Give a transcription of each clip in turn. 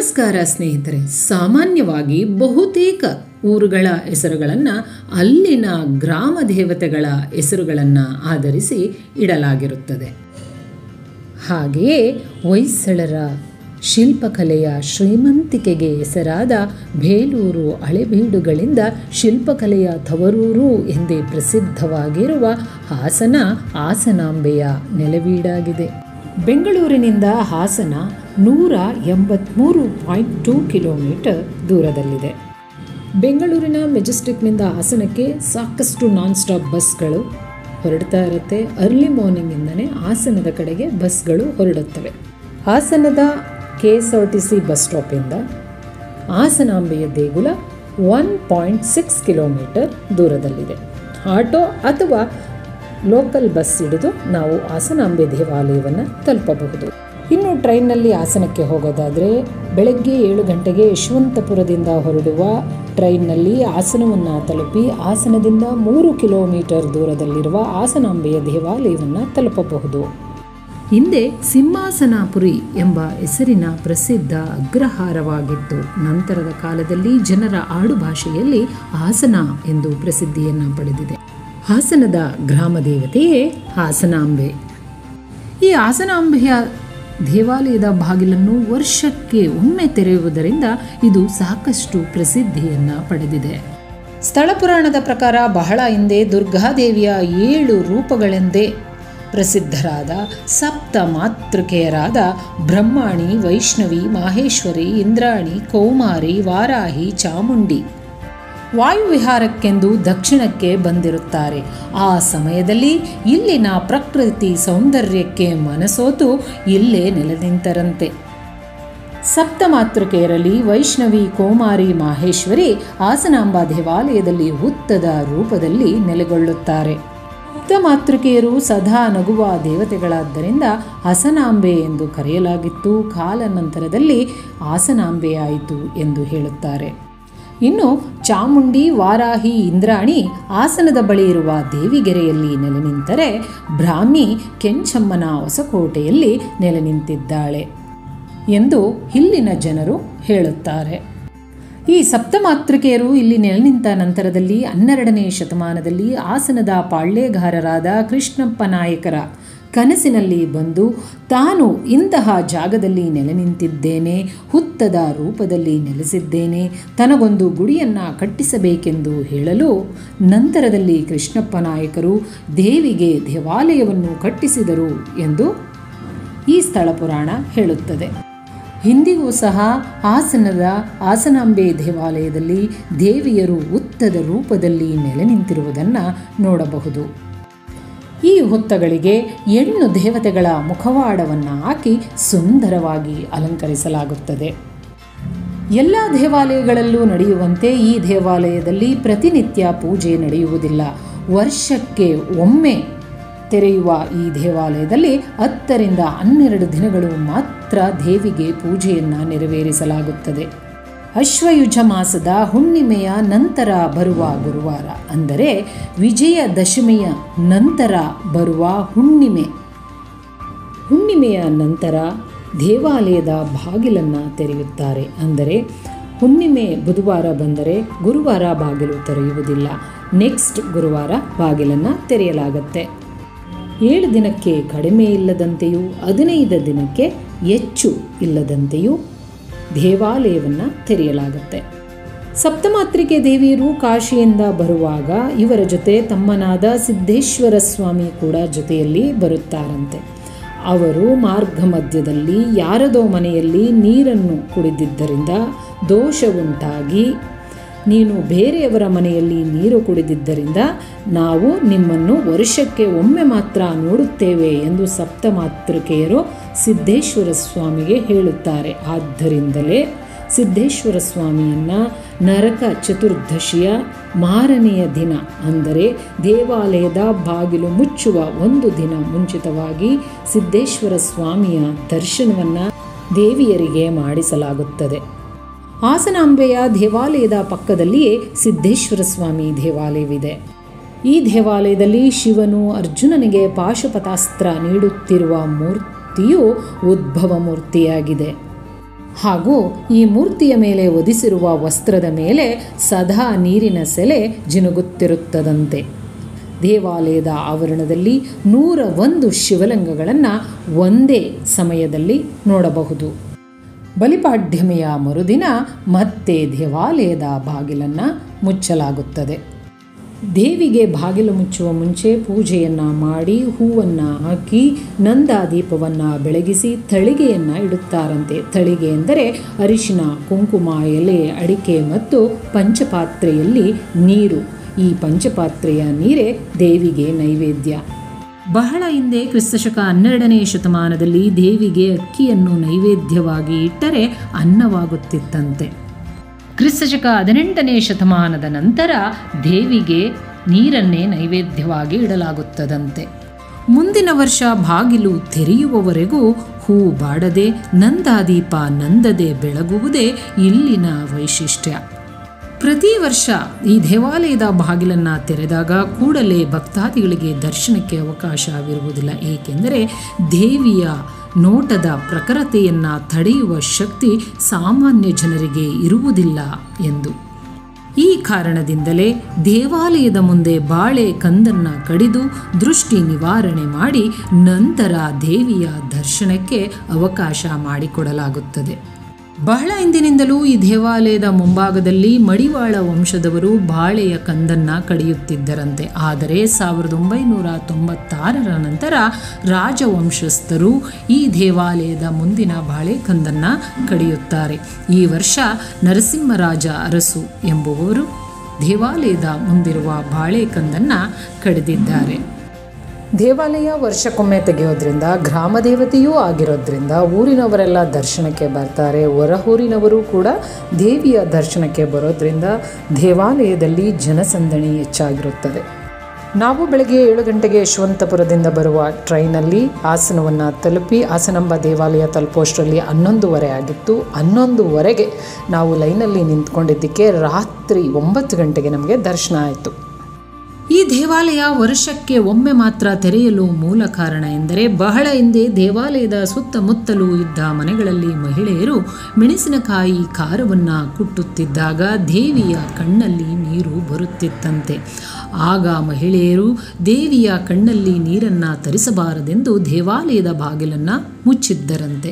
ನಮಸ್ಕಾರ ಸ್ನೇಹಿತರೆ ಸಾಮಾನ್ಯವಾಗಿ ಬಹುತೇಕ ಊರುಗಳ ಹೆಸರುಗಳನ್ನು ಅಲ್ಲಿನ ಗ್ರಾಮ ದೇವತೆಗಳ ಹೆಸರುಗಳನ್ನು ಆಧರಿಸಿ ಇಡಲಾಗಿರುತ್ತದೆ ಹಾಗೆಯೇ ಹೊಯ್ಸಳರ ಶಿಲ್ಪಕಲೆಯ ಶ್ರೀಮಂತಿಕೆಗೆ ಹೆಸರಾದ ಬೇಲೂರು ಹಳೆಬೀಡುಗಳಿಂದ ಶಿಲ್ಪಕಲೆಯ ತವರೂರು ಎಂದೇ ಪ್ರಸಿದ್ಧವಾಗಿರುವ ಹಾಸನ ಹಾಸನಾಂಬೆಯ ನೆಲವೀಡಾಗಿದೆ ಬೆಂಗಳೂರಿನಿಂದ ಹಾಸನ ನೂರ ಎಂಬತ್ತ್ಮೂರು ಪಾಯಿಂಟ್ ಟೂ ಕಿಲೋಮೀಟರ್ ದೂರದಲ್ಲಿದೆ ಬೆಂಗಳೂರಿನ ಮೆಜೆಸ್ಟಿಕ್ನಿಂದ ಹಾಸನಕ್ಕೆ ಸಾಕಷ್ಟು ನಾನ್ ಸ್ಟಾಪ್ ಬಸ್ಗಳು ಹೊರಡ್ತಾ ಇರುತ್ತೆ ಅರ್ಲಿ ಮಾರ್ನಿಂಗಿಂದನೇ ಹಾಸನದ ಕಡೆಗೆ ಬಸ್ಗಳು ಹೊರಡುತ್ತವೆ ಹಾಸನದ K S R T C bus ಸ್ಟಾಪಿಂದ ಹಾಸನಾಂಬೆಯ ದೇಗುಲ ಒನ್ ಪಾಯಿಂಟ್ ಸಿಕ್ಸ್ ಕಿಲೋಮೀಟರ್ ದೂರದಲ್ಲಿದೆ ಆಟೋ ಅಥವಾ ಲೋಕಲ್ ಬಸ್ ಹಿಡಿದು ನಾವು ಹಾಸನಾಂಬೆ ದೇವಾಲಯವನ್ನು ತಲುಪಬಹುದು ಇನ್ನು ಟ್ರೈನ್ನಲ್ಲಿ ಹಾಸನಕ್ಕೆ ಹೋಗೋದಾದರೆ ಬೆಳಗ್ಗೆ ಏಳು ಗಂಟೆಗೆ ಯಶವಂತಪುರದಿಂದ ಹೊರಡುವ ಟ್ರೈನ್ನಲ್ಲಿ ಹಾಸನವನ್ನು ತಲುಪಿ ಹಾಸನದಿಂದ ಮೂರು ಕಿಲೋಮೀಟರ್ ದೂರದಲ್ಲಿರುವ ಹಾಸನಾಂಬೆಯ ದೇವಾಲಯವನ್ನು ತಲುಪಬಹುದು ಹಿಂದೆ ಸಿಂಹಾಸನಾಪುರಿ ಎಂಬ ಹೆಸರಿನ ಪ್ರಸಿದ್ಧ ಅಗ್ರಹಾರವಾಗಿತ್ತು ನಂತರದ ಕಾಲದಲ್ಲಿ ಜನರ ಆಡುಭಾಷೆಯಲ್ಲಿ ಹಾಸನ ಎಂದು ಪ್ರಸಿದ್ಧಿಯನ್ನು ಪಡೆದಿದೆ ಹಾಸನದ ಗ್ರಾಮ ದೇವತೆಯೇ ಹಾಸನಾಂಬೆ ಈ ಹಾಸನಾಂಬೆಯ ದೇವಾಲಯದ ಬಾಗಿಲನ್ನು ವರ್ಷಕ್ಕೆ ಒಮ್ಮೆ ತೆರೆಯುವುದರಿಂದ ಇದು ಸಾಕಷ್ಟು ಪ್ರಸಿದ್ಧಿಯನ್ನು ಪಡೆದಿದೆ ಸ್ಥಳ ಪುರಾಣದ ಪ್ರಕಾರ ಬಹಳ ಹಿಂದೆ ದುರ್ಗಾದೇವಿಯ ಏಳು ರೂಪಗಳೆಂದೇ ಪ್ರಸಿದ್ಧರಾದ ಸಪ್ತ ಮಾತೃಕೆಯರಾದ ಬ್ರಹ್ಮಾಣಿ ವೈಷ್ಣವಿ ಮಾಹೇಶ್ವರಿ ಇಂದ್ರಾಣಿ ಕೌಮಾರಿ ವಾರಾಹಿ ಚಾಮುಂಡಿ ವಾಯುವಿಹಾರಕ್ಕೆಂದು ದಕ್ಷಿಣಕ್ಕೆ ಬಂದಿರುತ್ತಾರೆ ಆ ಸಮಯದಲ್ಲಿ ಇಲ್ಲಿನ ಪ್ರಕೃತಿ ಸೌಂದರ್ಯಕ್ಕೆ ಮನಸೋತು ಇಲ್ಲೇ ನೆಲೆನಿಂತರಂತೆ ಸಪ್ತಮಾತೃಕೆಯರಲ್ಲಿ ವೈಷ್ಣವಿ ಕೋಮಾರಿ ಮಾಹೇಶ್ವರಿ ಹಾಸನಾಂಬ ದೇವಾಲಯದಲ್ಲಿ ಹುತ್ತದ ರೂಪದಲ್ಲಿ ನೆಲೆಗೊಳ್ಳುತ್ತಾರೆ ಸಪ್ತಮಾತೃಕೆಯರು ಸದಾ ನಗುವ ದೇವತೆಗಳಾದ್ದರಿಂದ ಹಸನಾಂಬೆ ಎಂದು ಕರೆಯಲಾಗಿತ್ತು ಕಾಲಾನಂತರದಲ್ಲಿ ಹಾಸನಾಂಬೆಯಾಯಿತು ಎಂದು ಹೇಳುತ್ತಾರೆ ಇನ್ನು ಚಾಮುಂಡಿ ವಾರಾಹಿ ಇಂದ್ರಾಣಿ ಹಾಸನದ ಬಳಿ ಇರುವ ದೇವಿಗೆರೆಯಲ್ಲಿ ನೆಲೆ ನಿಂತರೆ ಬ್ರಾಹ್ಮಿ ಕೆಂಚಮ್ಮನ ಹೊಸಕೋಟೆಯಲ್ಲಿ ನೆಲೆ ನಿಂತಿದ್ದಾಳೆ ಎಂದು ಇಲ್ಲಿನ ಜನರು ಹೇಳುತ್ತಾರೆ ಈ ಸಪ್ತಮಾತೃಕೆಯರು ಇಲ್ಲಿ ನೆಲೆ ನಿಂತ ನಂತರದಲ್ಲಿ ಹನ್ನೆರಡನೇ ಶತಮಾನದಲ್ಲಿ ಹಾಸನದ ಪಾಳ್ಯಗಾರರಾದ ಕೃಷ್ಣಪ್ಪ ನಾಯಕರ ಕನಸಿನಲ್ಲಿ ಬಂದು ತಾನು ಇಂತಹ ಜಾಗದಲ್ಲಿ ನೆಲೆ ನಿಂತಿದ್ದೇನೆ ಹುತ್ತದ ರೂಪದಲ್ಲಿ ನೆಲೆಸಿದ್ದೇನೆ ತನಗೊಂದು ಗುಡಿಯನ್ನು ಕಟ್ಟಿಸಬೇಕೆಂದು ಹೇಳಲು ನಂತರದಲ್ಲಿ ಕೃಷ್ಣಪ್ಪ ನಾಯಕರು ದೇವಿಗೆ ದೇವಾಲಯವನ್ನು ಕಟ್ಟಿಸಿದರು ಎಂದು ಈ ಸ್ಥಳ ಪುರಾಣ ಹೇಳುತ್ತದೆ ಇಂದಿಗೂ ಸಹ ಹಾಸನದ ಹಾಸನಾಂಬೆ ದೇವಾಲಯದಲ್ಲಿ ದೇವಿಯರು ಉತ್ತದ ರೂಪದಲ್ಲಿ ನೆಲೆ ನಿಂತಿರುವುದನ್ನು ನೋಡಬಹುದು ಈ ಹುತ್ತಗಳಿಗೆ ಹೆಣ್ಣು ದೇವತೆಗಳ ಮುಖವಾಡವನ್ನು ಹಾಕಿ ಸುಂದರವಾಗಿ ಅಲಂಕರಿಸಲಾಗುತ್ತದೆ ಎಲ್ಲ ದೇವಾಲಯಗಳಲ್ಲೂ ನಡೆಯುವಂತೆ ಈ ದೇವಾಲಯದಲ್ಲಿ ಪ್ರತಿನಿತ್ಯ ಪೂಜೆ ನಡೆಯುವುದಿಲ್ಲ ವರ್ಷಕ್ಕೆ ಒಮ್ಮೆ ತೆರೆಯುವ ಈ ದೇವಾಲಯದಲ್ಲಿ ಹತ್ತರಿಂದ ಹನ್ನೆರಡು ದಿನಗಳು ಮಾತ್ರ ದೇವಿಗೆ ಪೂಜೆಯನ್ನು ನೆರವೇರಿಸಲಾಗುತ್ತದೆ ಅಶ್ವಯುಜ ಮಾಸದ ಹುಣ್ಣಿಮೆಯ ನಂತರ ಬರುವ ಗುರುವಾರ ಅಂದರೆ ವಿಜಯದಶಮಿಯ ನಂತರ ಬರುವ ಹುಣ್ಣಿಮೆ ಹುಣ್ಣಿಮೆಯ ನಂತರ ದೇವಾಲಯದ ಬಾಗಿಲನ್ನು ತೆರೆಯುತ್ತಾರೆ ಅಂದರೆ ಹುಣ್ಣಿಮೆ ಬುಧವಾರ ಬಂದರೆ ಗುರುವಾರ ಬಾಗಿಲು ತೆರೆಯುವುದಿಲ್ಲ ನೆಕ್ಸ್ಟ್ ಗುರುವಾರ ಬಾಗಿಲನ್ನು ತೆರೆಯಲಾಗತ್ತೆ ಏಳು ದಿನಕ್ಕೆ ಕಡಿಮೆ ಇಲ್ಲದಂತೆಯೂ ಹದಿನೈದು ದಿನಕ್ಕೆ ಹೆಚ್ಚು ಇಲ್ಲದಂತೆಯೂ ದೇವಾಲಯವನ್ನು ತೆರೆಯಲಾಗುತ್ತೆ ಸಪ್ತಮಾತ್ರಿಕೆ ದೇವಿಯರು ಕಾಶಿಯಿಂದ ಬರುವಾಗ ಇವರ ಜೊತೆ ತಮ್ಮನಾದ ಸಿದ್ದೇಶ್ವರ ಸ್ವಾಮಿ ಕೂಡ ಜೊತೆಯಲ್ಲಿ ಬರುತ್ತಾರಂತೆ ಅವರು ಮಾರ್ಗ ಮಧ್ಯದಲ್ಲಿ ಯಾರದೋ ಮನೆಯಲ್ಲಿ ನೀರನ್ನು ಕುಡಿದಿದ್ದರಿಂದ ದೋಷ ಉಂಟಾಗಿ ನೀನು ಬೇರೆಯವರ ಮನೆಯಲ್ಲಿ ನೀರು ಕುಡಿದಿದ್ದರಿಂದ ನಾವು ನಿಮ್ಮನ್ನು ವರ್ಷಕ್ಕೆ ಒಮ್ಮೆ ಮಾತ್ರ ನೋಡುತ್ತೇವೆ ಎಂದು ಸಪ್ತಮಾತೃಕೆಯರು ಸಿದ್ದೇಶ್ವರ ಸ್ವಾಮಿಗೆ ಹೇಳುತ್ತಾರೆ ಆದ್ದರಿಂದಲೇ ಸಿದ್ದೇಶ್ವರ ಸ್ವಾಮಿಯನ್ನು ನರಕ ಚತುರ್ದಶಿಯ ಮಾರನೆಯ ದಿನ ಅಂದರೆ ದೇವಾಲಯದ ಬಾಗಿಲು ಮುಚ್ಚುವ ಒಂದು ದಿನ ಮುಂಚಿತವಾಗಿ ಸಿದ್ದೇಶ್ವರ ಸ್ವಾಮಿಯ ದರ್ಶನವನ್ನು ದೇವಿಯರಿಗೆ ಮಾಡಿಸಲಾಗುತ್ತದೆ ಹಾಸನಾಂಬೆಯ ದೇವಾಲಯದ ಪಕ್ಕದಲ್ಲಿಯೇ ಸಿದ್ದೇಶ್ವರ ಸ್ವಾಮಿ ದೇವಾಲಯವಿದೆ ಈ ದೇವಾಲಯದಲ್ಲಿ ಶಿವನು ಅರ್ಜುನನಿಗೆ ಪಾಶುಪತಾಸ್ತ್ರ ನೀಡುತ್ತಿರುವ ಮೂರ್ತಿಯು ಉದ್ಭವ ಮೂರ್ತಿಯಾಗಿದೆ ಹಾಗೂ ಈ ಮೂರ್ತಿಯ ಮೇಲೆ ಒದಿಸಿರುವ ವಸ್ತ್ರದ ಮೇಲೆ ಸದಾ ನೀರಿನ ಸೆಲೆ ಜಿನುಗುತ್ತಿರುತ್ತದಂತೆ ದೇವಾಲಯದ ಆವರಣದಲ್ಲಿ ನೂರ ಒಂದು ಶಿವಲಿಂಗಗಳನ್ನು ಒಂದೇ ಸಮಯದಲ್ಲಿ ನೋಡಬಹುದು ಬಲಿಪಾಡ್ಯಮೆಯ ಮರುದಿನ ಮತ್ತೆ ದೇವಾಲಯದ ಬಾಗಿಲನ್ನು ಮುಚ್ಚಲಾಗುತ್ತದೆ ದೇವಿಗೆ ಬಾಗಿಲು ಮುಚ್ಚುವ ಮುಂಚೆ ಪೂಜೆಯನ್ನು ಮಾಡಿ ಹೂವನ್ನು ಹಾಕಿ ನಂದಾದೀಪವನ್ನು ಬೆಳಗಿಸಿ ತಳಿಗೆಯನ್ನು ಇಡುತ್ತಾರಂತೆ ತಳಿಗೆ ಎಂದರೆ ಅರಿಶಿನ ಕುಂಕುಮ ಎಲೆ ಅಡಿಕೆ ಮತ್ತು ಪಂಚಪಾತ್ರೆಯಲ್ಲಿ ನೀರು ಈ ಪಂಚಪಾತ್ರೆಯ ನೀರೇ ದೇವಿಗೆ ನೈವೇದ್ಯ ಬಹಳ ಹಿಂದೆ ಕ್ರಿಸ್ತಶಕ ಹನ್ನೆರಡನೇ ಶತಮಾನದಲ್ಲಿ ದೇವಿಗೆ ಅಕ್ಕಿಯನ್ನು ನೈವೇದ್ಯವಾಗಿ ಇಟ್ಟರೆ ಅನ್ನವಾಗುತ್ತಿತ್ತಂತೆ ಕ್ರಿಸ್ತಶಕ ಹದಿನೆಂಟನೇ ಶತಮಾನದ ನಂತರ ದೇವಿಗೆ ನೀರನ್ನೇ ನೈವೇದ್ಯವಾಗಿ ಇಡಲಾಗುತ್ತದಂತೆ ಮುಂದಿನ ವರ್ಷ ಬಾಗಿಲು ತೆರೆಯುವವರೆಗೂ ಹೂ ಬಾಡದೆ ನಂದಾದೀಪ ನಂದದೆ ಬೆಳಗುವುದೇ ಇಲ್ಲಿನ ವೈಶಿಷ್ಟ್ಯ ಪ್ರತಿ ವರ್ಷ ಈ ದೇವಾಲಯದ ಬಾಗಿಲನ್ನು ತೆರೆದಾಗ ಕೂಡಲೇ ಭಕ್ತಾದಿಗಳಿಗೆ ದರ್ಶನಕ್ಕೆ ಅವಕಾಶವಿರುವುದಿಲ್ಲ ಏಕೆಂದರೆ ದೇವಿಯ ನೋಟದ ಪ್ರಖರತೆಯನ್ನು ತಡೆಯುವ ಶಕ್ತಿ ಸಾಮಾನ್ಯ ಜನರಿಗೆ ಇರುವುದಿಲ್ಲ ಎಂದು ಈ ಕಾರಣದಿಂದಲೇ ದೇವಾಲಯದ ಮುಂದೆ ಬಾಳೆ ಕಂದನ್ನು ಕಡಿದು ದೃಷ್ಟಿ ನಿವಾರಣೆ ಮಾಡಿ ನಂತರ ದೇವಿಯ ದರ್ಶನಕ್ಕೆ ಅವಕಾಶ ಮಾಡಿಕೊಡಲಾಗುತ್ತದೆ ಬಹಳ ಹಿಂದಿನಿಂದಲೂ ಈ ದೇವಾಲಯದ ಮುಂಭಾಗದಲ್ಲಿ ಮಡಿವಾಳ ವಂಶದವರು ಬಾಳೆಯ ಕಂದನ್ನು ಕಡಿಯುತ್ತಿದ್ದರಂತೆ ಆದರೆ ಸಾವಿರದ ಒಂಬೈನೂರ ತೊಂಬತ್ತಾರರ ನಂತರ ರಾಜವಂಶಸ್ಥರು ಈ ದೇವಾಲಯದ ಮುಂದಿನ ಬಾಳೆ ಕಂದನ್ನು ಕಡಿಯುತ್ತಾರೆ ಈ ವರ್ಷ ನರಸಿಂಹರಾಜ ಅರಸು ಎಂಬುವವರು ದೇವಾಲಯದ ಮುಂದಿರುವ ಬಾಳೆ ಕಂದನ್ನು ಕಡಿದಿದ್ದಾರೆ ದೇವಾಲಯ ವರ್ಷಕ್ಕೊಮ್ಮೆ ತೆಗೆಯೋದ್ರಿಂದ ಗ್ರಾಮ ದೇವತೆಯೂ ಆಗಿರೋದ್ರಿಂದ ಊರಿನವರೆಲ್ಲ ದರ್ಶನಕ್ಕೆ ಬರ್ತಾರೆ ಹೊರಹೂರಿನವರು ಕೂಡ ದೇವಿಯ ದರ್ಶನಕ್ಕೆ ಬರೋದ್ರಿಂದ ದೇವಾಲಯದಲ್ಲಿ ಜನಸಂದಣಿ ಹೆಚ್ಚಾಗಿರುತ್ತದೆ ನಾವು ಬೆಳಗ್ಗೆ ಏಳು ಗಂಟೆಗೆ ಯಶವಂತಪುರದಿಂದ ಬರುವ ಟ್ರೈನಲ್ಲಿ ಹಾಸನವನ್ನು ತಲುಪಿ ಹಾಸನಾಂಬ ದೇವಾಲಯ ತಲುಪೋಷ್ಟರಲ್ಲಿ ಹನ್ನೊಂದುವರೆ ಆಗಿತ್ತು ಹನ್ನೊಂದುವರೆಗೆ ನಾವು ಲೈನಲ್ಲಿ ನಿಂತ್ಕೊಂಡಿದ್ದಕ್ಕೆ ರಾತ್ರಿ ಒಂಬತ್ತು ಗಂಟೆಗೆ ನಮಗೆ ದರ್ಶನ ಆಯಿತು ಈ ದೇವಾಲಯ ವರ್ಷಕ್ಕೆ ಒಮ್ಮೆ ಮಾತ್ರ ತೆರೆಯಲು ಮೂಲ ಕಾರಣ ಎಂದರೆ ಬಹಳ ಹಿಂದೆ ದೇವಾಲಯದ ಸುತ್ತಮುತ್ತಲೂ ಇದ್ದ ಮನೆಗಳಲ್ಲಿ ಮಹಿಳೆಯರು ಮೆಣಸಿನಕಾಯಿ ಖಾರವನ್ನು ಕುಟ್ಟುತ್ತಿದ್ದಾಗ ದೇವಿಯ ಕಣ್ಣಲ್ಲಿ ನೀರು ಬರುತ್ತಿತ್ತಂತೆ ಆಗ ಮಹಿಳೆಯರು ದೇವಿಯ ಕಣ್ಣಲ್ಲಿ ನೀರನ್ನು ತರಿಸಬಾರದೆಂದು ದೇವಾಲಯದ ಬಾಗಿಲನ್ನು ಮುಚ್ಚಿದ್ದರಂತೆ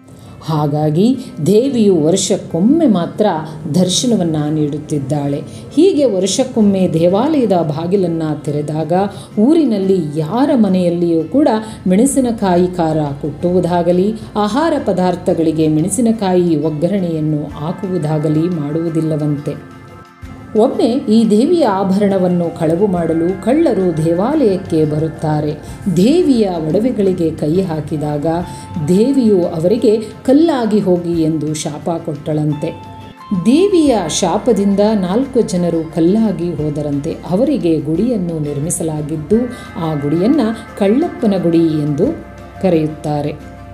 ಹಾಗಾಗಿ ದೇವಿಯು ವರ್ಷಕ್ಕೊಮ್ಮೆ ಮಾತ್ರ ದರ್ಶನವನ್ನು ನೀಡುತ್ತಿದ್ದಾಳೆ ಹೀಗೆ ವರ್ಷಕ್ಕೊಮ್ಮೆ ದೇವಾಲಯದ ಬಾಗಿಲನ್ನು ತೆರೆದಾಗ ಊರಿನಲ್ಲಿ ಯಾರ ಮನೆಯಲ್ಲಿಯೂ ಕೂಡ ಮೆಣಸಿನಕಾಯಿ ಖಾರ ಕುಟ್ಟುವುದಾಗಲಿ ಆಹಾರ ಪದಾರ್ಥಗಳಿಗೆ ಮೆಣಸಿನಕಾಯಿ ಒಗ್ಗರಣೆಯನ್ನು ಹಾಕುವುದಾಗಲಿ ಮಾಡುವುದಿಲ್ಲವಂತೆ ಒಮ್ಮೆ ಈ ದೇವಿಯ ಆಭರಣವನ್ನು ಕಳವು ಮಾಡಲು ಕಳ್ಳರು ದೇವಾಲಯಕ್ಕೆ ಬರುತ್ತಾರೆ ದೇವಿಯ ಒಡವೆಗಳಿಗೆ ಕೈ ಹಾಕಿದಾಗ ದೇವಿಯು ಅವರಿಗೆ ಕಲ್ಲಾಗಿ ಹೋಗಿ ಎಂದು ಶಾಪ ಕೊಟ್ಟಳಂತೆ ದೇವಿಯ ಶಾಪದಿಂದ ನಾಲ್ಕು ಜನರು ಕಲ್ಲಾಗಿ ಹೋದರಂತೆ ಅವರಿಗೆ ಗುಡಿಯನ್ನು ನಿರ್ಮಿಸಲಾಗಿದ್ದು ಆ ಗುಡಿಯನ್ನು ಕಳ್ಳಪ್ಪನ ಗುಡಿ ಎಂದು ಕರೆಯುತ್ತಾರೆ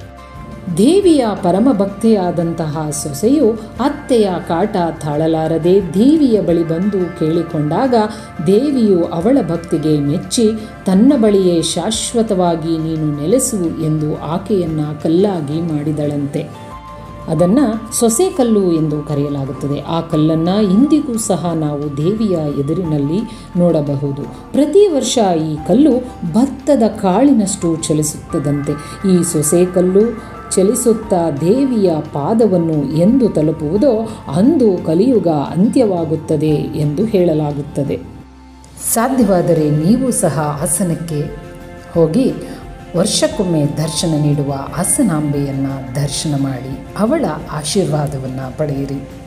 ದೇವಿಯ ಪರಮ ಭಕ್ತೆಯಾದಂತಹ ಸೊಸೆಯು ಅತ್ತೆಯ ಕಾಟ ತಾಳಲಾರದೆ ದೇವಿಯ ಬಳಿ ಬಂದು ಕೇಳಿಕೊಂಡಾಗ ದೇವಿಯು ಅವಳ ಭಕ್ತಿಗೆ ಮೆಚ್ಚಿ ತನ್ನ ಬಳಿಯೇ ಶಾಶ್ವತವಾಗಿ ನೀನು ನೆಲೆಸು ಎಂದು ಆಕೆಯನ್ನ ಕಲ್ಲಾಗಿ ಮಾಡಿದಳಂತೆ ಅದನ್ನು ಸೊಸೆ ಕಲ್ಲು ಎಂದು ಕರೆಯಲಾಗುತ್ತದೆ ಆ ಕಲ್ಲನ್ನು ಇಂದಿಗೂ ಸಹ ನಾವು ದೇವಿಯ ಎದುರಿನಲ್ಲಿ ನೋಡಬಹುದು ಪ್ರತಿ ವರ್ಷ ಈ ಕಲ್ಲು ಭತ್ತದ ಕಾಳಿನಷ್ಟು ಚಲಿಸುತ್ತದಂತೆ ಈ ಸೊಸೆ ಕಲ್ಲು ಚಲಿಸುತ್ತಾ ದೇವಿಯ ಪಾದವನ್ನು ಎಂದು ತಲುಪುವುದೋ ಅಂದು ಕಲಿಯುಗ ಅಂತ್ಯವಾಗುತ್ತದೆ ಎಂದು ಹೇಳಲಾಗುತ್ತದೆ ಸಾಧ್ಯವಾದರೆ ನೀವು ಸಹ ಹಾಸನಕ್ಕೆ ಹೋಗಿ ವರ್ಷಕ್ಕೊಮ್ಮೆ ದರ್ಶನ ನೀಡುವ ಹಾಸನಾಂಬೆಯನ್ನು ದರ್ಶನ ಮಾಡಿ ಅವಳ ಆಶೀರ್ವಾದವನ್ನು ಪಡೆಯಿರಿ